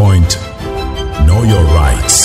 point, know your rights.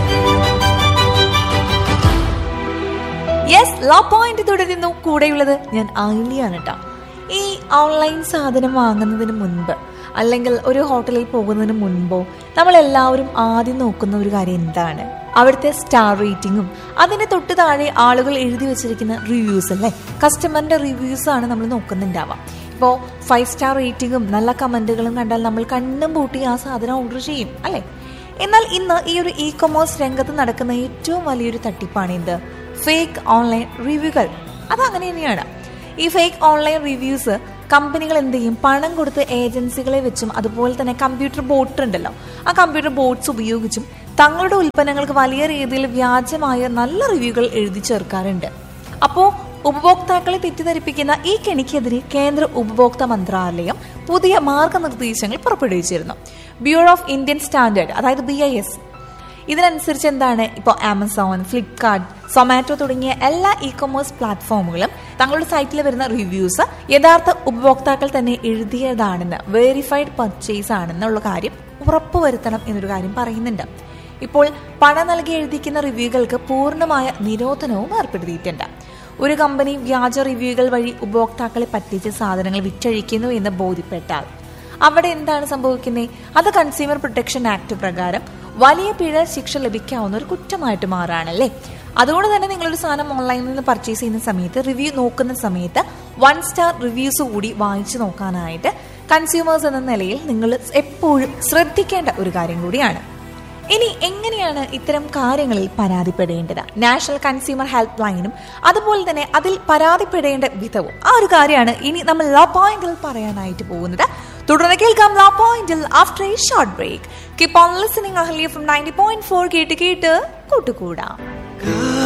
Yes law point തുടരുന്നു കൂടെയുള്ളത് ഞാൻ ആയിലിയാണ് കേട്ടോ ഈ ഓൺലൈൻ സാധനം വാങ്ങുന്നതിന് മുൻപ് അല്ലെങ്കിൽ ഒരു ഹോട്ടലിൽ പോകുന്നതിന് മുൻപോ നമ്മൾ എല്ലാവരും ആദ്യം നോക്കുന്ന ഒരു കാര്യം എന്താണ് അവിടുത്തെ സ്റ്റാർ റേറ്റിംഗും അതിന് തൊട്ട് താഴെ ആളുകൾ എഴുതി വെച്ചിരിക്കുന്ന റിവ്യൂസ് അല്ലേ കസ്റ്റമറിന്റെ റിവ്യൂസ് ആണ് നമ്മൾ നോക്കുന്നുണ്ടാവാം ഇപ്പോൾ ഫൈവ് സ്റ്റാർ റേറ്റിംഗും നല്ല കമന്റുകളും കണ്ടാൽ നമ്മൾ കണ്ണും പൂട്ടി ആ സാധനം ഓർഡർ ചെയ്യും അല്ലേ എന്നാൽ ഇന്ന് ഈ ഒരു ഇ കൊമേഴ്സ് രംഗത്ത് നടക്കുന്ന ഏറ്റവും വലിയൊരു തട്ടിപ്പാണ് എന്ത് ഫേക്ക് ഓൺലൈൻ റിവ്യൂകൾ അതങ്ങനെ തന്നെയാണ് ഈ ഫേക്ക് ഓൺലൈൻ റിവ്യൂസ് കമ്പനികൾ എന്ത് ചെയ്യും പണം കൊടുത്ത് ഏജൻസികളെ വെച്ചും അതുപോലെ തന്നെ കമ്പ്യൂട്ടർ ബോട്ട് ഉണ്ടല്ലോ ആ കമ്പ്യൂട്ടർ ബോട്ട്സ് ഉപയോഗിച്ചും തങ്ങളുടെ ഉൽപ്പന്നങ്ങൾക്ക് വലിയ രീതിയിൽ വ്യാജമായ നല്ല റിവ്യൂകൾ എഴുതി ചേർക്കാറുണ്ട് അപ്പോ ഉപഭോക്താക്കളെ തെറ്റിദ്ധരിപ്പിക്കുന്ന ഈ കെണിക്കെതിരെ കേന്ദ്ര ഉപഭോക്തൃ മന്ത്രാലയം പുതിയ മാർഗനിർദ്ദേശങ്ങൾ പുറപ്പെടുവിച്ചിരുന്നു ബ്യൂറോ ഓഫ് ഇന്ത്യൻ സ്റ്റാൻഡേർഡ് അതായത് ബി ഐ എസ് ഇതിനനുസരിച്ച് എന്താണ് ഇപ്പോൾ ആമസോൺ ഫ്ലിപ്കാർട്ട് സൊമാറ്റോ തുടങ്ങിയ എല്ലാ ഇ കൊമേഴ്സ് പ്ലാറ്റ്ഫോമുകളും തങ്ങളുടെ സൈറ്റിൽ വരുന്ന റിവ്യൂസ് യഥാർത്ഥ ഉപഭോക്താക്കൾ തന്നെ എഴുതിയതാണെന്ന് വെരിഫൈഡ് പർച്ചേസ് ആണെന്നുള്ള കാര്യം ഉറപ്പുവരുത്തണം എന്നൊരു കാര്യം പറയുന്നുണ്ട് ഇപ്പോൾ പണം നൽകി എഴുതിക്കുന്ന റിവ്യൂകൾക്ക് പൂർണ്ണമായ നിരോധനവും ഏർപ്പെടുത്തിയിട്ടുണ്ട് ഒരു കമ്പനി വ്യാജ റിവ്യൂകൾ വഴി ഉപഭോക്താക്കളെ പറ്റിച്ച് സാധനങ്ങൾ വിറ്റഴിക്കുന്നു എന്ന് ബോധ്യപ്പെട്ടാൽ അവിടെ എന്താണ് സംഭവിക്കുന്നത് അത് കൺസ്യൂമർ പ്രൊട്ടക്ഷൻ ആക്ട് പ്രകാരം വലിയ പിഴ ശിക്ഷ ലഭിക്കാവുന്ന ഒരു കുറ്റമായിട്ട് മാറാണല്ലേ അതുകൊണ്ട് തന്നെ നിങ്ങളൊരു സാധനം ഓൺലൈനിൽ നിന്ന് പർച്ചേസ് ചെയ്യുന്ന സമയത്ത് റിവ്യൂ നോക്കുന്ന സമയത്ത് വൺ സ്റ്റാർ റിവ്യൂസ് കൂടി വായിച്ചു നോക്കാനായിട്ട് കൺസ്യൂമേഴ്സ് എന്ന നിലയിൽ നിങ്ങൾ എപ്പോഴും ശ്രദ്ധിക്കേണ്ട ഒരു കാര്യം കൂടിയാണ് ഇനി എങ്ങനെയാണ് ഇത്തരം കാര്യങ്ങളിൽ പരാതിപ്പെടേണ്ടത് നാഷണൽ കൺസ്യൂമർ ഹെൽപ്പ് ലൈനും അതുപോലെ തന്നെ അതിൽ പരാതിപ്പെടേണ്ട വിധവും ആ ഒരു കാര്യമാണ് ഇനി നമ്മൾ ലോ പോയിന്റിൽ പറയാനായിട്ട് പോകുന്നത് തുടർന്ന് കേൾക്കാം ലോ പോയിന്റിൽ after a short break keep on listening Ahalya from ninety point four കേട്ട് കേട്ട് കൂട്ടുകൂടാം